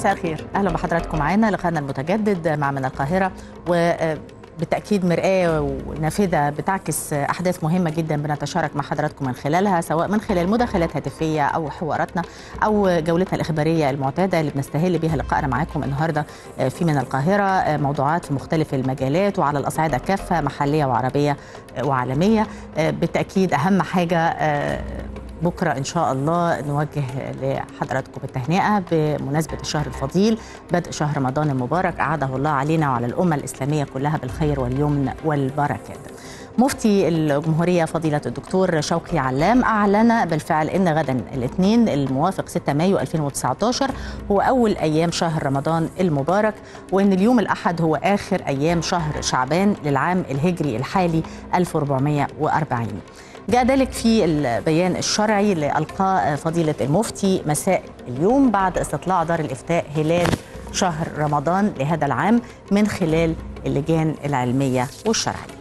مساء الخير اهلا بحضراتكم معانا لقاءنا المتجدد مع من القاهره و بالتأكيد مرآة ونافذة بتعكس أحداث مهمة جدا بنتشارك مع حضراتكم من خلالها سواء من خلال مداخلات هاتفية أو حواراتنا أو جولتنا الإخبارية المعتادة اللي بنستهل بها لقائنا معاكم النهاردة في من القاهرة موضوعات في مختلف المجالات وعلى الأصعدة كافة محلية وعربية وعالمية بالتأكيد أهم حاجة بكرة إن شاء الله نوجه لحضراتكم التهنئة بمناسبة الشهر الفضيل بدء شهر رمضان المبارك أعاده الله علينا وعلى الأمة الإسلامية كلها بالخير واليمن والبركات مفتي الجمهورية فضيلة الدكتور شوقي علام أعلن بالفعل أن غدا الاثنين الموافق 6 مايو 2019 هو أول أيام شهر رمضان المبارك وأن اليوم الأحد هو آخر أيام شهر شعبان للعام الهجري الحالي 1440 جاء ذلك في البيان الشرعي اللي ألقاه فضيلة المفتي مساء اليوم بعد استطلاع دار الإفتاء هلال شهر رمضان لهذا العام من خلال اللجان العلمية والشرعية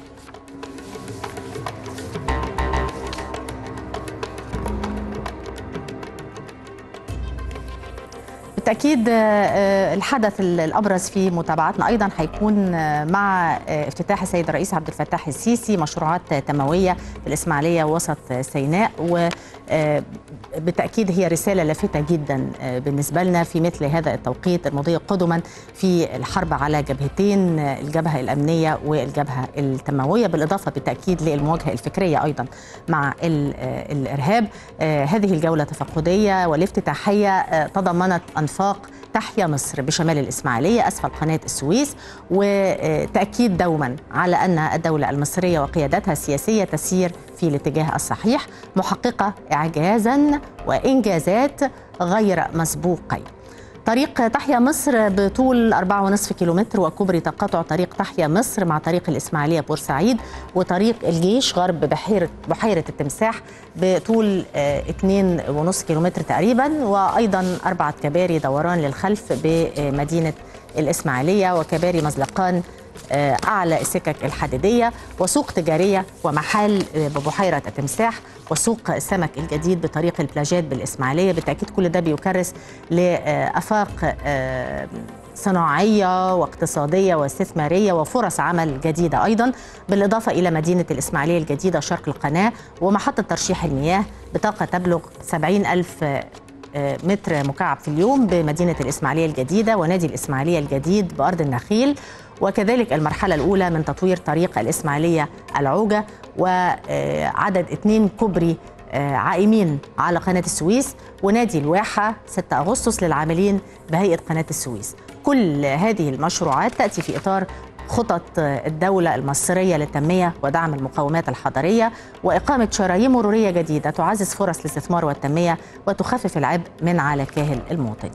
بالتأكيد الحدث الأبرز في متابعتنا أيضا هيكون مع افتتاح السيد الرئيس عبد الفتاح السيسي مشروعات تنموية في الإسماعيلية وسط سيناء و بالتأكيد هي رسالة لافتة جدا بالنسبة لنا في مثل هذا التوقيت المضي قدما في الحرب على جبهتين الجبهة الأمنية والجبهة التنموية بالإضافة بالتأكيد للمواجهة الفكرية أيضا مع الإرهاب هذه الجولة تفقدية والافتتاحية تضمنت أنفاق تحيا مصر بشمال الإسماعيلية أسفل قناة السويس وتأكيد دوما على أن الدولة المصرية وقيادتها السياسية تسير في الاتجاه الصحيح محققة إعجازا وإنجازات غير مسبوقين طريق تحيا مصر بطول 4.5 كيلومتر وكوبري تقاطع طريق تحيا مصر مع طريق الإسماعيلية بورسعيد وطريق الجيش غرب بحيرة بحيرة التمساح بطول 2.5 كيلومتر تقريبا وأيضا أربعة كباري دوران للخلف بمدينة الإسماعيلية وكباري مزلقان أعلى السكك الحديدية وسوق تجارية ومحل ببحيرة التمساح وسوق السمك الجديد بطريق البلاجات بالإسماعيلية بالتأكيد كل ده بيكرس لآفاق صناعية واقتصادية واستثمارية وفرص عمل جديدة أيضا بالإضافة إلى مدينة الإسماعيلية الجديدة شرق القناة ومحطة ترشيح المياه بطاقة تبلغ 70 ألف متر مكعب في اليوم بمدينة الإسماعيلية الجديدة ونادي الإسماعيلية الجديد بأرض النخيل وكذلك المرحلة الأولى من تطوير طريق الإسماعيلية العوجة وعدد اثنين كوبري عائمين على قناة السويس ونادي الواحة 6 أغسطس للعاملين بهيئة قناة السويس كل هذه المشروعات تأتي في إطار خطط الدولة المصرية للتنمية ودعم المقومات الحضرية وإقامة شرايين مرورية جديدة تعزز فرص الاستثمار والتنمية وتخفف العبء من على كاهل المواطنين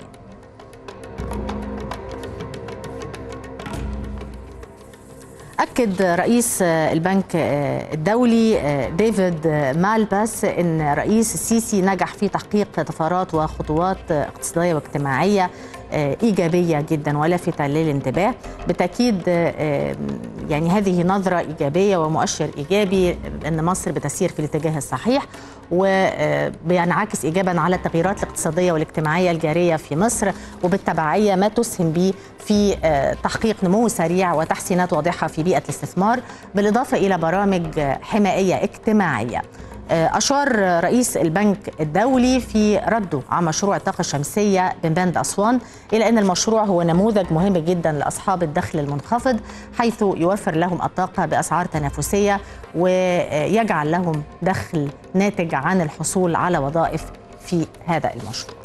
أكد رئيس البنك الدولي ديفيد مالباس أن رئيس السيسي نجح في تحقيق طفرات وخطوات اقتصادية واجتماعية إيجابية جدا ولافتة للانتباه بالتأكيد يعني هذه نظرة إيجابية ومؤشر إيجابي أن مصر بتسير في الاتجاه الصحيح وبينعكس إيجابا على التغييرات الاقتصادية والاجتماعية الجارية في مصر وبالتبعية ما تسهم به في تحقيق نمو سريع وتحسينات واضحة في بيئة الاستثمار بالإضافة إلى برامج حمائية اجتماعية أشار رئيس البنك الدولي في رده عن مشروع الطاقة الشمسية ببند أسوان إلى أن المشروع هو نموذج مهم جدا لأصحاب الدخل المنخفض حيث يوفر لهم الطاقة بأسعار تنافسية ويجعل لهم دخل ناتج عن الحصول على وظائف في هذا المشروع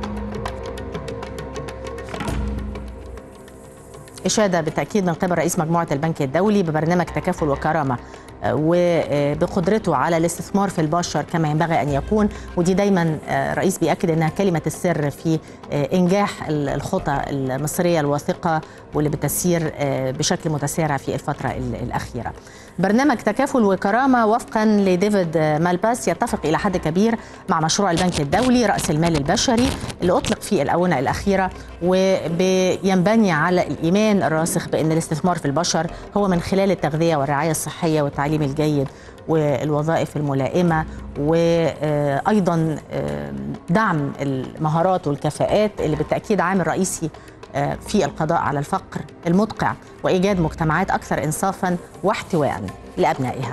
إشادة بالتأكيد من قبل رئيس مجموعة البنك الدولي ببرنامج تكافل وكرامة وبقدرته على الاستثمار في البشر كما ينبغي ان يكون ودي دايما رئيس بياكد انها كلمه السر في انجاح الخطى المصريه الواثقه واللي بتسير بشكل متسارع في الفتره الاخيره. برنامج تكافل وكرامة وفقا لديفيد مالباس يتفق إلى حد كبير مع مشروع البنك الدولي رأس المال البشري اللي أطلق في الآونة الأخيرة وينبني على الإيمان الراسخ بأن الاستثمار في البشر هو من خلال التغذية والرعاية الصحية والتعليم الجيد والوظائف الملائمه وايضا دعم المهارات والكفاءات اللي بالتاكيد عامل رئيسي في القضاء على الفقر المدقع وايجاد مجتمعات اكثر انصافا واحتواء لابنائها.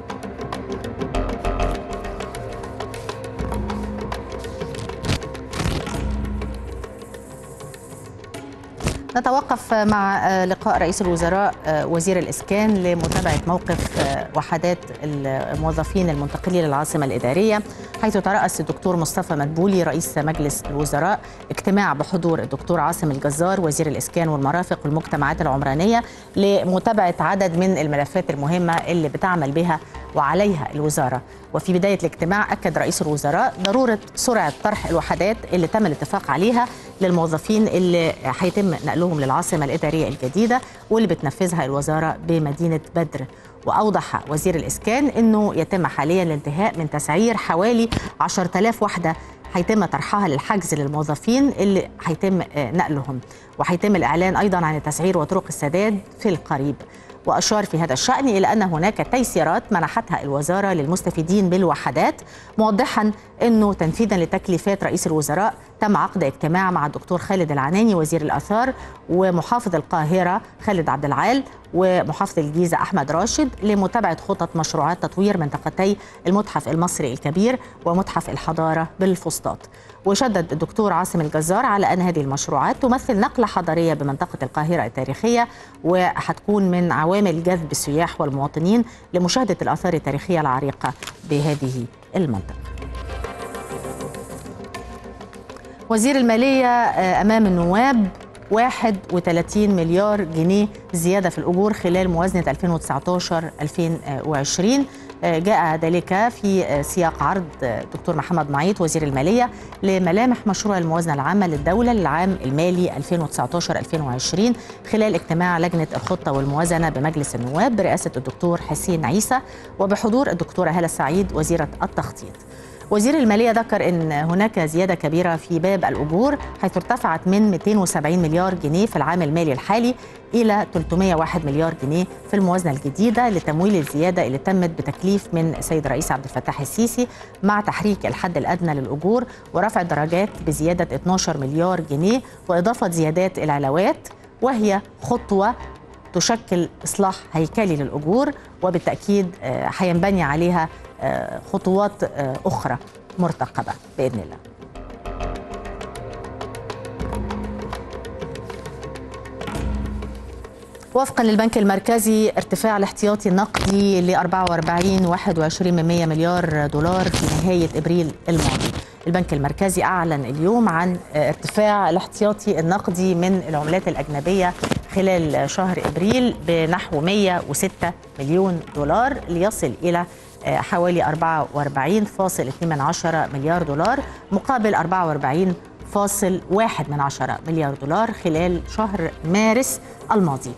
نتوقف مع لقاء رئيس الوزراء وزير الإسكان لمتابعة موقف وحدات الموظفين المنتقلين للعاصمة الإدارية حيث ترأس الدكتور مصطفى مدبولي رئيس مجلس الوزراء اجتماع بحضور الدكتور عاصم الجزار وزير الإسكان والمرافق والمجتمعات العمرانية لمتابعة عدد من الملفات المهمة اللي بتعمل بها وعليها الوزارة وفي بداية الاجتماع أكد رئيس الوزراء ضرورة سرعة طرح الوحدات اللي تم الاتفاق عليها للموظفين اللي هيتم نقلهم للعاصمة الإدارية الجديدة واللي بتنفذها الوزارة بمدينة بدر وأوضح وزير الإسكان أنه يتم حاليا الانتهاء من تسعير حوالي 10000 وحدة هيتم طرحها للحجز للموظفين اللي هيتم نقلهم وهيتم الإعلان أيضا عن التسعير وطرق السداد في القريب وأشار في هذا الشأن إلى أن هناك تيسيرات منحتها الوزارة للمستفيدين بالوحدات موضحا أنه تنفيذا لتكليفات رئيس الوزراء تم عقد اجتماع مع الدكتور خالد العناني وزير الآثار ومحافظ القاهرة خالد عبد العال ومحافظ الجيزة أحمد راشد لمتابعة خطط مشروعات تطوير منطقتي المتحف المصري الكبير ومتحف الحضارة بالفسطاط وشدد الدكتور عاصم الجزار على أن هذه المشروعات تمثل نقلة حضارية بمنطقة القاهرة التاريخية وحتكون من عوامل جذب السياح والمواطنين لمشاهدة الآثار التاريخية العريقة بهذه المنطقة وزير المالية أمام النواب 31 مليار جنيه زيادة في الأجور خلال موازنة 2019-2020 جاء ذلك في سياق عرض دكتور محمد معيط وزير المالية لملامح مشروع الموازنة العامة للدولة للعام المالي 2019-2020 خلال اجتماع لجنة الخطة والموازنة بمجلس النواب برئاسة الدكتور حسين عيسى وبحضور الدكتورة هالة السعيد وزيرة التخطيط وزير المالية ذكر أن هناك زيادة كبيرة في باب الأجور حيث ارتفعت من 270 مليار جنيه في العام المالي الحالي إلى 301 مليار جنيه في الموازنة الجديدة لتمويل الزيادة اللي تمت بتكليف من السيد الرئيس عبد الفتاح السيسي مع تحريك الحد الأدنى للأجور ورفع الدرجات بزيادة 12 مليار جنيه وإضافة زيادات العلاوات وهي خطوة تشكل إصلاح هيكلي للأجور وبالتأكيد هينبني عليها خطوات أخرى مرتقبة بإذن الله وفقا للبنك المركزي ارتفاع الاحتياطي النقدي ل 44.21 مليار دولار في نهاية إبريل الماضي البنك المركزي أعلن اليوم عن ارتفاع الاحتياطي النقدي من العملات الأجنبية خلال شهر إبريل بنحو 106 مليون دولار ليصل إلى حوالي 44.2 مليار دولار مقابل 44.1 مليار دولار خلال شهر مارس الماضي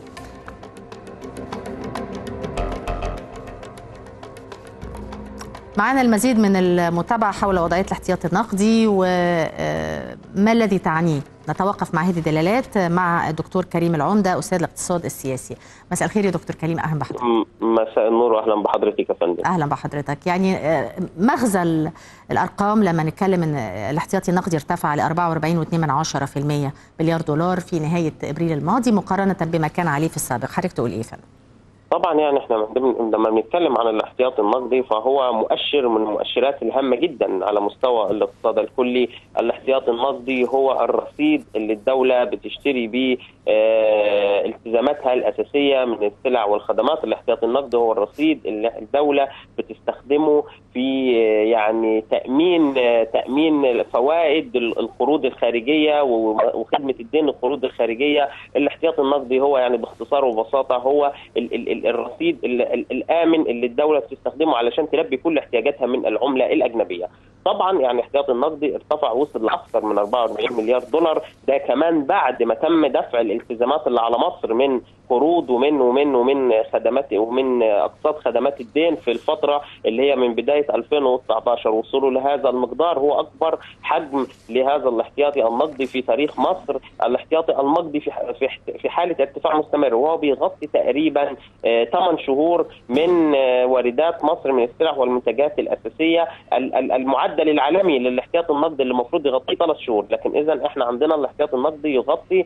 معنا المزيد من المتابعة حول وضعية الاحتياط النقدي وما الذي تعنيه نتوقف مع هذه الدلالات مع الدكتور كريم العمدة أستاذ الاقتصاد السياسي مساء الخير يا دكتور كريم أهلا بحضرتك مساء النور وأهلا بحضرتك يا فندم أهلا بحضرتك يعني مغزى الأرقام لما نتكلم أن الاحتياطي النقدي ارتفع ل 44.2% مليار دولار في نهاية إبريل الماضي مقارنة بما كان عليه في السابق حضرتك تقول إيه فندم طبعا يعني احنا لما بنتكلم عن الاحتياط النقدي فهو مؤشر من المؤشرات الهامه جدا على مستوى الاقتصاد الكلي، الاحتياط النقدي هو الرصيد اللي الدوله بتشتري به اه التزاماتها الاساسيه من السلع والخدمات، الاحتياط النقدي هو الرصيد اللي الدوله بتستخدمه في اه يعني تامين اه تامين فوائد القروض الخارجيه وخدمه الدين القروض الخارجيه، الاحتياط النقدي هو يعني باختصار وبساطه هو ال ال الرصيد الامن اللي الدوله بتستخدمه علشان تلبي كل احتياجاتها من العمله الاجنبيه. طبعا يعني احتياط النقدي ارتفع وصل لاكثر من 44 مليار دولار ده كمان بعد ما تم دفع الالتزامات اللي على مصر من قروض ومن ومن ومن خدمات ومن اقساط خدمات الدين في الفتره اللي هي من بدايه 2019 وصوله لهذا المقدار هو اكبر حجم لهذا الاحتياطي النقدي في تاريخ مصر الاحتياطي النقدي في في حاله ارتفاع مستمر وهو بيغطي تقريبا 8 شهور من واردات مصر من السلع والمنتجات الاساسيه المعدل العالمي للاحتياط النقدي اللي المفروض يغطيه 3 شهور لكن اذا احنا عندنا الاحتياط النقدي يغطي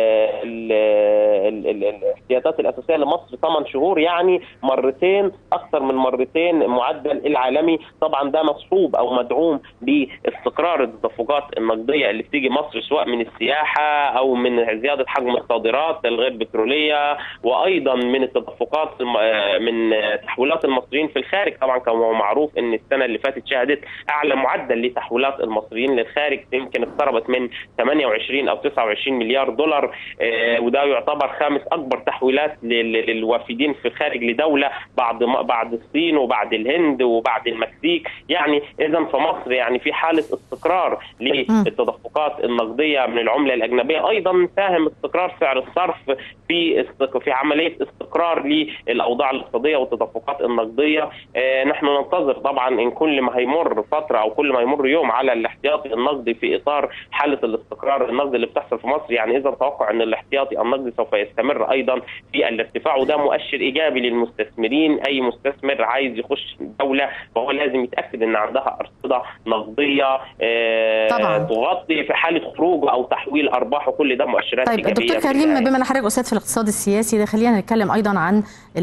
الاحتياطات الاساسيه لمصر 8 شهور يعني مرتين اكثر من مرتين معدل العالمي طبعا ده مصحوب او مدعوم باستقرار التدفقات النقديه اللي بتيجي مصر سواء من السياحه او من زياده حجم الصادرات الغير بتروليه وايضا من التدفقات من تحويلات المصريين في الخارج طبعا كما معروف ان السنه اللي فاتت شهدت اعلى معدل لتحويلات المصريين للخارج يمكن اقتربت من 28 او 29 مليار دولار وده يعتبر خامس اكبر تحويلات للوافدين في الخارج لدوله بعد بعد الصين وبعد الهند وبعد المكسيك يعني اذا فمصر يعني في حاله استقرار للتدفقات النقديه من العمله الاجنبيه ايضا ساهم استقرار سعر الصرف في في عمليه استقرار للاوضاع الاقتصاديه والتدفقات النقديه نحن ننتظر طبعا ان كل ما هيمر فتره او كل ما يمر يوم على الاحتياطي النقدي في اطار حاله الاستقرار النقدي اللي بتحصل في مصر يعني اذا توقع ان الاحتياطي النقدي سوف يستمر ايضا في الارتفاع وده مؤشر ايجابي للمستثمرين اي مستثمر عايز يخش دوله فهو لازم يتاكد ان عندها ارصده نقديه طبعا تغطي في حاله خروج او تحويل ارباح وكل ده مؤشرات طيب ايجابيه دكتور كريم بما ان حضرتك استاذ في الاقتصاد السياسي ده خلينا نتكلم ايضا عن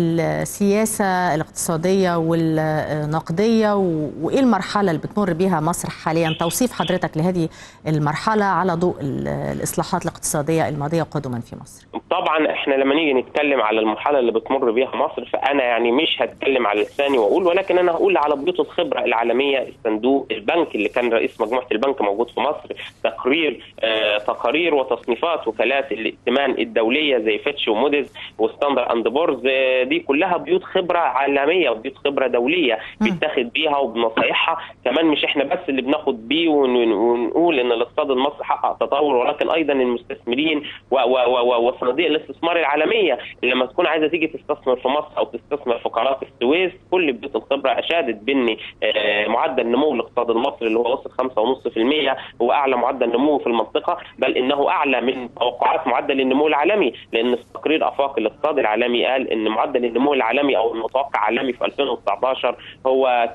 السياسه الاقتصاديه والنقديه وايه المرحله اللي بتمر بها مصر حاليا توصيف حضرتك لهذه المرحله على ضوء الاصلاحات الاقتصاديه الماضيه قدما في مصر طبعا احنا لما نيجي نتكلم على المرحله اللي بتمر بها مصر فانا يعني مش هتكلم على لساني واقول ولكن انا هقول على بيوت الخبره العالميه الصندوق البنك اللي كان رئيس مجموعه البنك موجود في مصر تقرير آه تقارير وتصنيفات وكالات الائتمان الدوليه زي فيتش وموديز وستاندر اند بورز آه دي كلها بيوت خبره عالميه وبيوت خبره دوليه بيتاخد بيها وبنصايحها كمان مش احنا بس اللي بناخد بيه ونقول ان الاقتصاد المصري حقق تطور ولكن ايضا المستثمرين وصناديق الاستثمار العالميه اللي لما تكون عايزه تيجي تستثمر في مصر او تستثمر في قناه السويس كل بيوت الخبره اشادت بان معدل نمو الاقتصاد المصري اللي هو وصل 5.5% هو اعلى معدل نمو في المنطقه بل انه اعلى من توقعات معدل النمو العالمي لان في تقرير افاق الاقتصاد العالمي قال ان معدل النمو العالمي او المتوقع عالمي في 2019 هو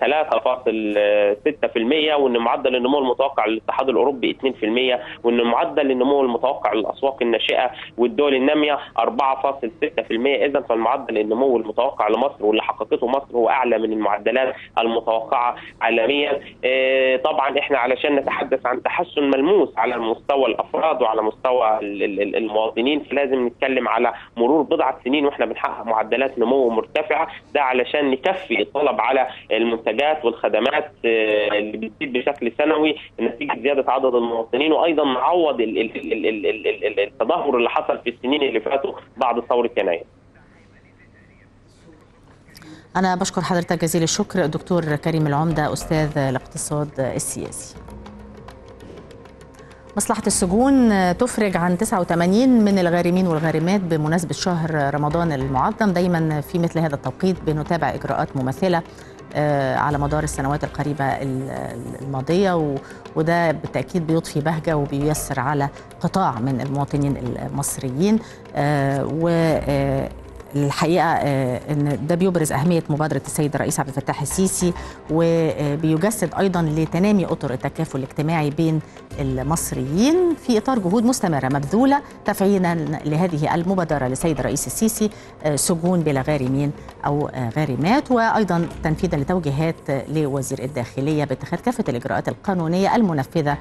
3.6% وان معدل النمو المتوقع للاتحاد الاوروبي 2% وان معدل النمو المتوقع للاسواق الناشئه والدول الناميه 4.6% اذا فالمعدل النمو المتوقع لمصر واللي حققته مصر هو اعلى من المعدلات المتوقعه عالميا طبعا احنا علشان نتحدث عن تحسن ملموس على مستوى الافراد وعلى مستوى المواطنين فلازم نتكلم على مرور بضعه سنين واحنا بنحقق معدلات نمو مرتفعه ده علشان نكفي الطلب على المنتجات والخدمات اللي بتزيد بشكل سنوي نتيجه زياده عدد المواطنين وايضا نعوض التدهور اللي حصل في السنين اللي فاتوا بعد ثوره يناير. أنا بشكر حضرتك جزيل الشكر دكتور كريم العمدة أستاذ الاقتصاد السياسي. مصلحة السجون تفرج عن 89 من الغارمين والغارمات بمناسبة شهر رمضان المعظم دايما في مثل هذا التوقيت بنتابع إجراءات مماثلة على مدار السنوات القريبة الماضية وده بالتأكيد بيضفي بهجة وبييسر على قطاع من المواطنين المصريين و الحقيقه ان ده بيبرز اهميه مبادره السيد الرئيس عبد الفتاح السيسي وبيجسد ايضا لتنامي اطر التكافل الاجتماعي بين المصريين في اطار جهود مستمره مبذوله تفعيلا لهذه المبادره للسيد الرئيس السيسي سجون بلا غارمين او غارمات وايضا تنفيذا لتوجيهات لوزير الداخليه باتخاذ كافه الاجراءات القانونيه المنفذه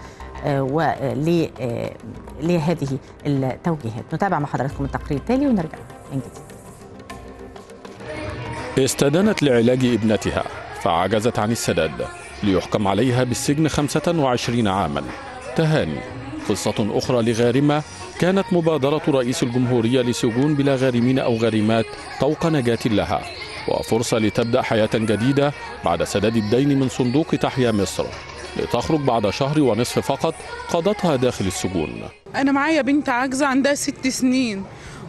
لهذه التوجيهات نتابع مع حضراتكم التقرير التالي ونرجع من جديد استدانت لعلاج ابنتها فعجزت عن السداد ليحكم عليها بالسجن 25 عاما تهاني قصة أخرى لغارمة كانت مبادرة رئيس الجمهورية لسجون بلا غارمين أو غارمات طوق نجاة لها وفرصة لتبدأ حياة جديدة بعد سداد الدين من صندوق تحيا مصر لتخرج بعد شهر ونصف فقط قضتها داخل السجون أنا معايا بنت عاجزة عندها ست سنين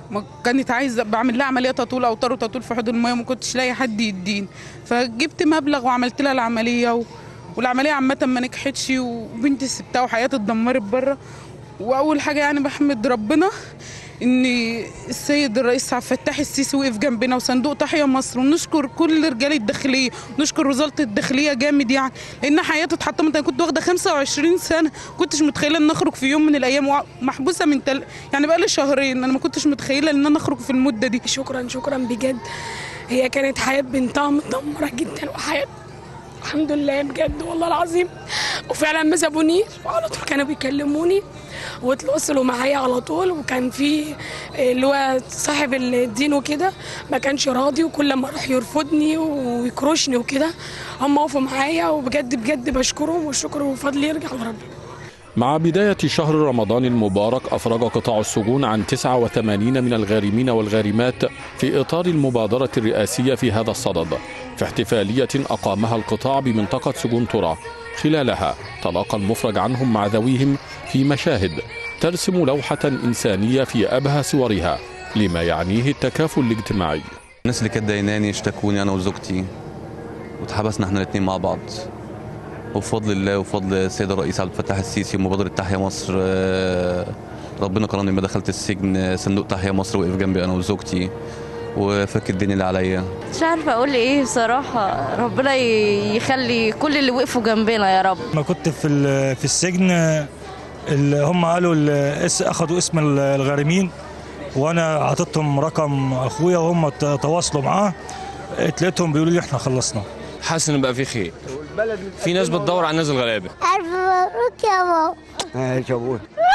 ما كانت عايزه بعمل لها عمليه تطول اوتار وتطول في حوض الميه وما كنتش لاقي حد يديني فجبت مبلغ وعملت لها العمليه و... والعمليه عامه ما نجحتش وبنتي سبتها وحياتي اتدمرت بره واول حاجه يعني بحمد ربنا ان السيد الرئيس عبد الفتاح السيسي وقف جنبنا وصندوق تحيا مصر ونشكر كل رجال الداخليه ونشكر وزاره الداخليه جامد يعني لان حياتي اتحطمت انا كنت واخده 25 سنه كنتش متخيله ان اخرج في يوم من الايام محبوسه من تل... يعني بقالي شهرين انا ما كنتش متخيله ان انا اخرج في المده دي شكرا شكرا بجد هي كانت حياه بنتها متدمره جدا وحياه الحمد لله بجد والله العظيم وفعلا ما سابونيش وعلى طول كانوا بيكلموني وتواصلوا معايا على طول وكان في اللي هو صاحب الدين وكده ما كانش راضي وكل ما اروح يرفضني ويكرشني وكده هم وقفوا معايا وبجد بجد بشكرهم والشكر وفضل يرجع لربنا مع بداية شهر رمضان المبارك أفرج قطاع السجون عن 89 من الغارمين والغارمات في إطار المبادرة الرئاسية في هذا الصدد في احتفالية أقامها القطاع بمنطقة سجون ترى خلالها تلاقى المفرج عنهم مع ذويهم في مشاهد ترسم لوحة إنسانية في أبهى صورها لما يعنيه التكافل الاجتماعي الناس اللي كانت دايناني اشتكوني أنا وزوجتي واتحبسنا احنا الاثنين مع بعض وبفضل الله وفضل السيد الرئيس عبد الفتاح السيسي ومبادرة تحيا مصر ربنا كرمني لما دخلت السجن صندوق تحيا مصر وقف جنبي أنا وزوجتي وفك الدين اللي عليا مش عارفه اقول ايه بصراحه ربنا يخلي كل اللي وقفوا جنبنا يا رب ما كنت في في السجن اللي هم قالوا اخذوا اسم الغارمين وانا عطيتهم رقم اخويا وهم تواصلوا معاه لقيتهم بيقولوا لي احنا خلصنا حاسس ان بقى في خير في ناس بتدور على الناس الغلابه الف مبروك يا ماما ماشي يا ابويا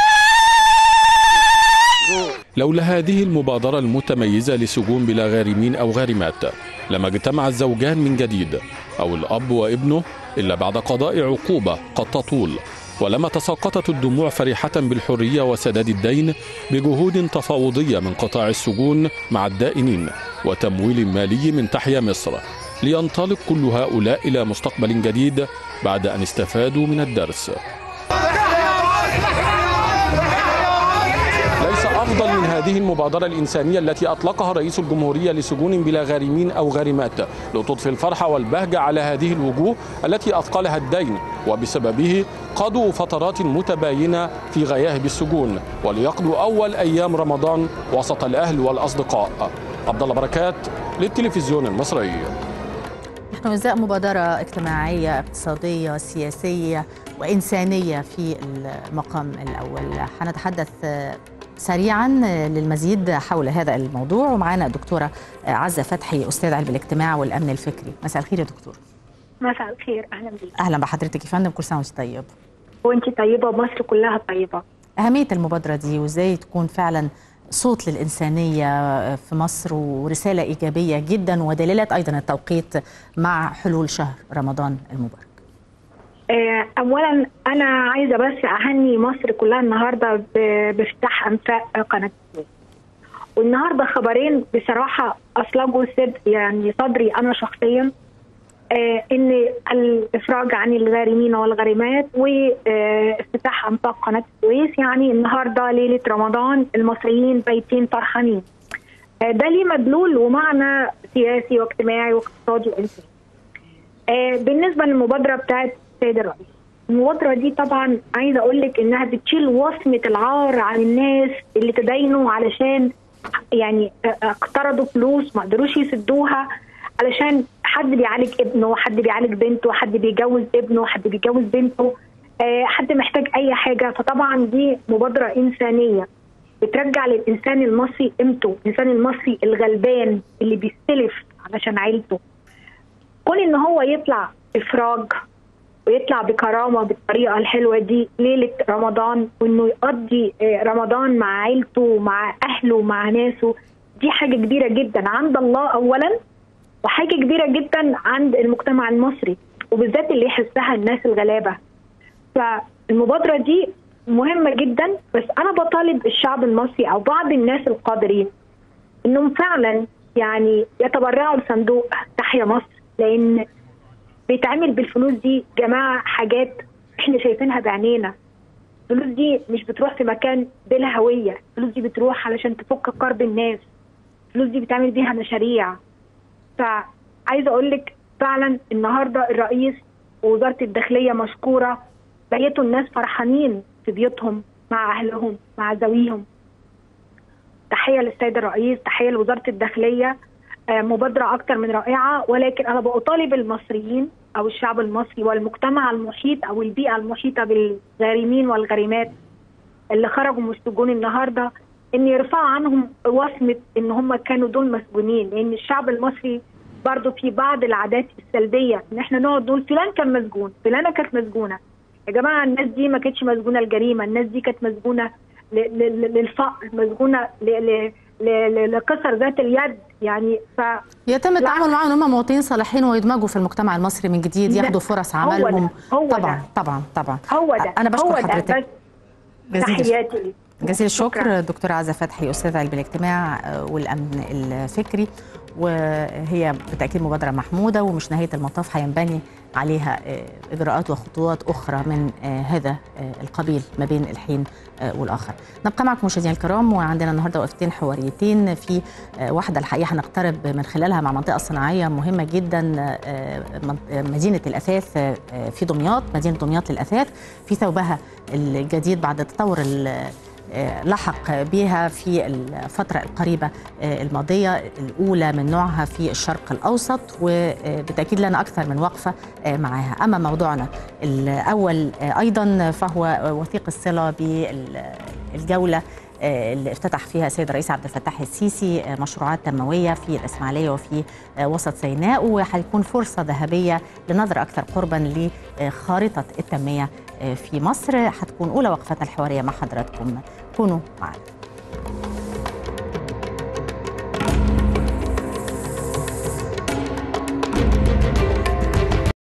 لولا هذه المبادرة المتميزة لسجون بلا غارمين أو غارمات لما اجتمع الزوجان من جديد أو الأب وابنه إلا بعد قضاء عقوبة قد تطول ولما تساقطت الدموع فرحة بالحرية وسداد الدين بجهود تفاوضية من قطاع السجون مع الدائنين وتمويل مالي من تحيا مصر لينطلق كل هؤلاء إلى مستقبل جديد بعد أن استفادوا من الدرس أفضل من هذه المبادرة الإنسانية التي أطلقها رئيس الجمهورية لسجون بلا غارمين أو غارمات لتضفي الفرحة والبهجة على هذه الوجوه التي أثقلها الدين وبسببه قضوا فترات متباينة في غياهب السجون وليقضوا أول أيام رمضان وسط الأهل والأصدقاء عبد الله بركات للتلفزيون المصري نحن ازاء مبادرة اجتماعية اقتصادية سياسية وإنسانية في المقام الأول حنتحدث سريعا للمزيد حول هذا الموضوع ومعنا الدكتورة عزة فتحي أستاذ علم الاجتماع والأمن الفكري مساء الخير يا دكتور مساء الخير أهلا بك أهلا بحضرتك يا فندم كل سنة وأنت طيب وأنت طيبة ومصر كلها طيبة أهمية المبادرة دي وإزاي تكون فعلا صوت للإنسانية في مصر ورسالة إيجابية جدا ودلالة أيضا التوقيت مع حلول شهر رمضان المبارك اولا انا عايزه بس اهني مصر كلها النهارده بافتتاح انفاق قناه السويس والنهارده خبرين بصراحه اصلجوا صدق يعني صدري انا شخصيا آه ان الافراج عن الغارمين والغارمات وافتتاح انفاق قناه السويس يعني النهارده ليله رمضان المصريين بايتين فرحانين آه ده ليه مدلول ومعنى سياسي واجتماعي واقتصادي وانساني آه بالنسبه للمبادره بتاعت السيد الرئيس المبادرة دي طبعا عايزة أقول لك إنها بتشيل وصمة العار عن الناس اللي تدينوا علشان يعني اقترضوا فلوس ما قدروش يسدوها علشان حد بيعالج ابنه حد بيعالج بنته حد بيجوز ابنه حد بيجوز بنته حد محتاج أي حاجة فطبعا دي مبادرة إنسانية بترجع للإنسان المصري قيمته الإنسان المصري الغلبان اللي بيستلف علشان عيلته كون إن هو يطلع إفراج ويطلع بكرامه بالطريقه الحلوه دي ليله رمضان وانه يقضي رمضان مع عيلته مع اهله مع ناسه دي حاجه كبيره جدا عند الله اولا وحاجه كبيره جدا عند المجتمع المصري وبالذات اللي يحسها الناس الغلابه فالمبادره دي مهمه جدا بس انا بطالب الشعب المصري او بعض الناس القادرين انهم فعلا يعني يتبرعوا لصندوق تحيا مصر لان بيتعمل بالفلوس دي جماعه حاجات احنا شايفينها بعينينا الفلوس دي مش بتروح في مكان بلا هويه الفلوس دي بتروح علشان تفك كرب الناس الفلوس دي بتعمل بيها مشاريع فعايزه اقول لك فعلا النهارده الرئيس ووزاره الداخليه مشكوره بقيتوا الناس فرحانين في بيوتهم مع اهلهم مع ذويهم تحيه للسيد الرئيس تحيه لوزاره الداخليه آه، مبادره اكتر من رائعه ولكن انا بطالب المصريين او الشعب المصري والمجتمع المحيط او البيئه المحيطه بالغارمين والغارمات اللي خرجوا من السجون النهارده ان يرفعوا عنهم وصمه ان هم كانوا دول مسجونين لان الشعب المصري برضه في بعض العادات السلبيه ان احنا نقعد نقول فلان كان مسجون فلانه كانت مسجونه يا جماعه الناس دي ما كانتش مسجونه الجريمه الناس دي كانت مسجونه ل- ل- ل- للفقر مسجونه ل- ل- ل- ل- لكسر ذات اليد يعني ف يتم التعامل معهم ان هم مواطنين صالحين ويدمجوا في المجتمع المصري من جديد لا، ياخدوا فرص هو ده، عملهم هو ده. طبعا طبعا طبعا هو ده انا بشكر هو ده حضرتك بس جزيل الشكر. تحياتي ليك. جزيل الشكر شكراً. دكتورة عزة فتحي أستاذ علم الاجتماع آه، والأمن الفكري وهي بالتأكيد مبادرة محمودة ومش نهاية المطاف هينبني عليها آه، إجراءات وخطوات أخرى من آه، هذا آه، القبيل ما بين الحين آه، والآخر نبقى معكم مشاهدينا الكرام وعندنا النهاردة وقفتين حواريتين في آه، واحدة الحقيقة هنقترب من خلالها مع منطقة صناعية مهمة جدا آه، من- آه، مدينة الأثاث آه، آه، في دمياط مدينة دمياط للأثاث في ثوبها الجديد بعد التطور ال- آه، لحق بها في الفترة القريبة آه، الماضية الأولى من نوعها في الشرق الأوسط وبالتأكيد لنا أكثر من وقفة آه، معها أما موضوعنا الأول آه، أيضا فهو وثيق الصلة بالجولة آه، اللي افتتح فيها السيد الرئيس عبد الفتاح السيسي آه، مشروعات تنمويه في الاسماعيليه وفي آه، وسط سيناء وهيكون فرصه ذهبيه لنظر اكثر قربا لخارطه التنميه آه، في مصر هتكون اولى وقفتنا الحواريه مع حضراتكم كونوا معنا